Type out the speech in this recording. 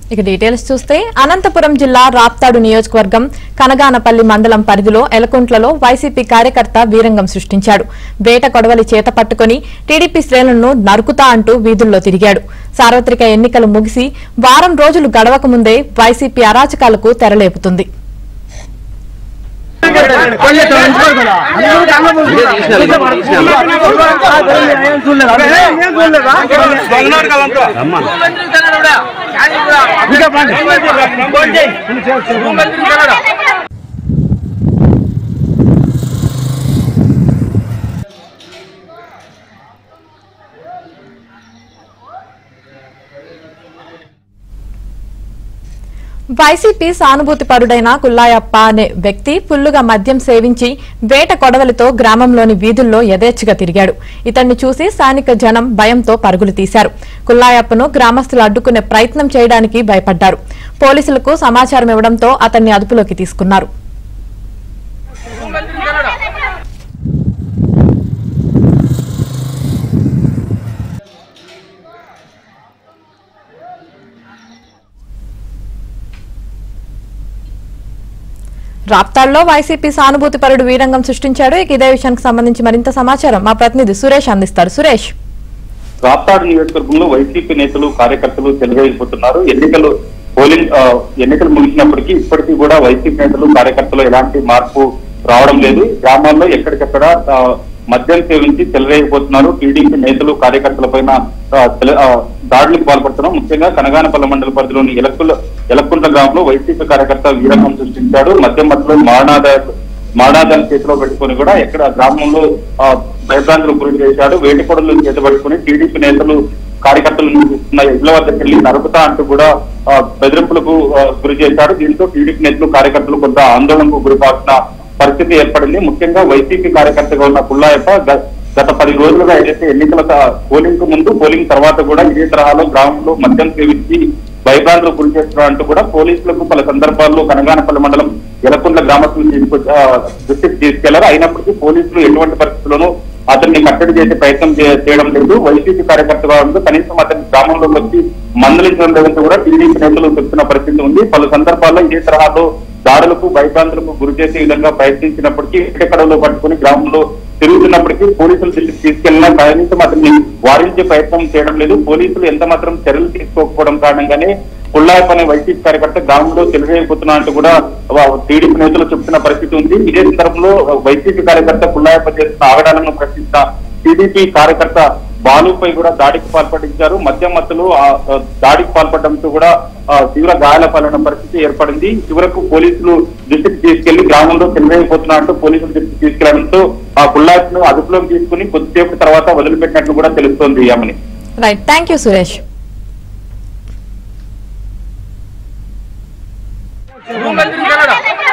ఇక డీటెయిల్స్ చూస్తే అనంతపురం జిల్లా రాప్తాడు నియోజకవర్గం కనగానపల్లి మండలం పరిధిలో ఎలకుంట్లలో వైసీపీ కార్యకర్త వీరంగం సృష్టించాడు వేట కొడవలి చేత పట్టుకుని టీడీపీ శ్రేణులను నరుకుతా అంటూ వీధుల్లో తిరిగాడు సార్వత్రిక ఎన్నికలు ముగిసి వారం రోజులు గడవక ముందే వైసీపీ అరాచకాలకు తెరలేపుతుంది వైసీపీ సానుభూతిపరుడైన కుల్లాయప్ప అనే వ్యక్తి ఫుల్లుగా మద్యం సేవించి వేట కొడవలితో గ్రామంలోని వీధుల్లో యథేచ్ఛగా తిరిగాడు ఇతన్ని చూసి స్థానిక జనం భయంతో పరుగులు తీశారు కుల్లాయప్పను గ్రామస్తులు అడ్డుకునే ప్రయత్నం చేయడానికి భయపడ్డారు పోలీసులకు సమాచారం ఇవ్వడంతో అతన్ని అదుపులోకి తీసుకున్నారు రాప్తాడ్లో వైసీపీ సానుభూతిపరుడు వీరంగం సృష్టించాడు ఇక ఇదే విషయానికి సంబంధించి మరింత సమాచారం మా ప్రతినిధి సురేష్ అందిస్తారు సురేష్ రాప్తాడు నియోజకవర్గంలో వైసీపీ నేతలు కార్యకర్తలు చెలరేగిపోతున్నారు ఎన్నికలు పోలింగ్ ఆ, ఎన్నికలు ముగిసినప్పటికీ ఇప్పటికీ కూడా వైసీపీ నేతలు కార్యకర్తలు ఎలాంటి మార్పు రావడం లేదు గ్రామాల్లో ఎక్కడికక్కడ ఆ, మద్యం సేవించి చెలరేగిపోతున్నారు టీడీపీ నేతలు కార్యకర్తల పైన ఆ, తెల- ఆ, దాడులకు పాల్పడుతున్నారు ముఖ్యంగా కనగానపల్లి మండల పరిధిలోని ఎలక్కుల ఎలక్కుంట గ్రామంలో వైసీపీ కార్యకర్త వీరంగం సృష్టించాడు మద్యం మధ్యలో మారణాద మాడాదాన్ని చేతిలో పెట్టుకొని కూడా ఎక్కడ గ్రామంలో ఆ, భయభ్రాంతులు గురి చేశాడు వేటి కొడలు చేత పట్టుకుని టీడీపీ నేతలు కార్యకర్తలు నివసిస్తున్న ఇళ్ల వద్దకు వెళ్లి నరుకుతా అంటూ కూడా ఆ, బెదిరింపులకు ఆ, గురి చేశాడు దీంతో టీడీపీ నేతలు కార్యకర్తలు కొంత ఆందోళనకు గురిపాల్సిన పరిస్థితి ఏర్పడింది ముఖ్యంగా వైసీపీ కార్యకర్తగా ఉన్న పుల్లాయప్ప గ- గత పది రోజులుగా ఏదైతే ఎన్నికల త- పోలింగ్ కు ముందు పోలింగ్ తర్వాత కూడా ఇదే తరహాలో గ్రామంలో మద్యం సేవించి భయభ్రాంతులు గురి చేస్తున్నారు అంటూ కూడా పోలీసులకు పలు సందర్భాల్లో కనగానపల్లి మండలం ఎలకుంట్ల గ్రామస్తులు తీసుకొచ్చి ఆ, దృష్టికి తీసుకెళ్లారు అయినప్పటికీ పోలీసులు ఎటువంటి పరిస్థితుల్లోనూ అతన్ని కట్టడి చేసే ప్రయత్నం చే- చేయడం లేదు వైసీపీ కార్యకర్తగా ఉంటూ కనీసం అతని గ్రామంలోకి వచ్చి మందలించడం లేదంటూ కూడా టీడీపీ నేతలు చెప్తున్న పరిస్థితి ఉంది పలు సందర్భాల్లో ఇదే తరహాలో దాడులకు భయభ్రాంతులకు గురి చేసే విధంగా ప్రయత్నించినప్పటికీ ఇటకడలో పట్టుకుని గ్రామంలో తిరుగుతున్నప్పటికీ పోలీసులు దృష్టికి తీసుకెళ్లినా కనీసం అతన్ని వారించే ప్రయత్నం చేయడం లేదు పోలీసులు ఎంత మాత్రం చర్యలు తీసుకోకపోవడం కారణంగానే పుల్లాయప్ అనే వైసీపీ కార్యకర్త గ్రామంలో చెలరేగిపోతున్నా అంటూ కూడా వా- టీడీపీ నేతలు చెప్తున్న పరిస్థితి ఉంది ఇదే సందర్భంలో వైసీపీ కార్యకర్త పుల్లాయప్ప చేస్తున్న ఆగడాలను ప్రశ్నించిన టీడీపీ కార్యకర్త బాలుపై కూడా దాడికి పాల్పడించారు మద్యం మత్తులు ఆ ఆ, దాడికి పాల్పడడంతో కూడా ఆ, తీవ్ర గాయాల పాలన పరిస్థితి ఏర్పడింది చివరకు పోలీసులు దృష్టికి తీసుకెళ్లి గ్రామంలో చెలరేగిపోతున్నట్టు పోలీసులు దృష్టికి తీసుకెళ్లడంతో ఆ పుల్లాయప్ ను అదుపులోకి తీసుకుని కొద్దిసేపు తర్వాత వదిలిపెట్టినట్లు కూడా తెలుస్తోంది ఆమెని రైట్ థ్యాంక్ యూ సురేష్ భూమంత్రి కన్నడ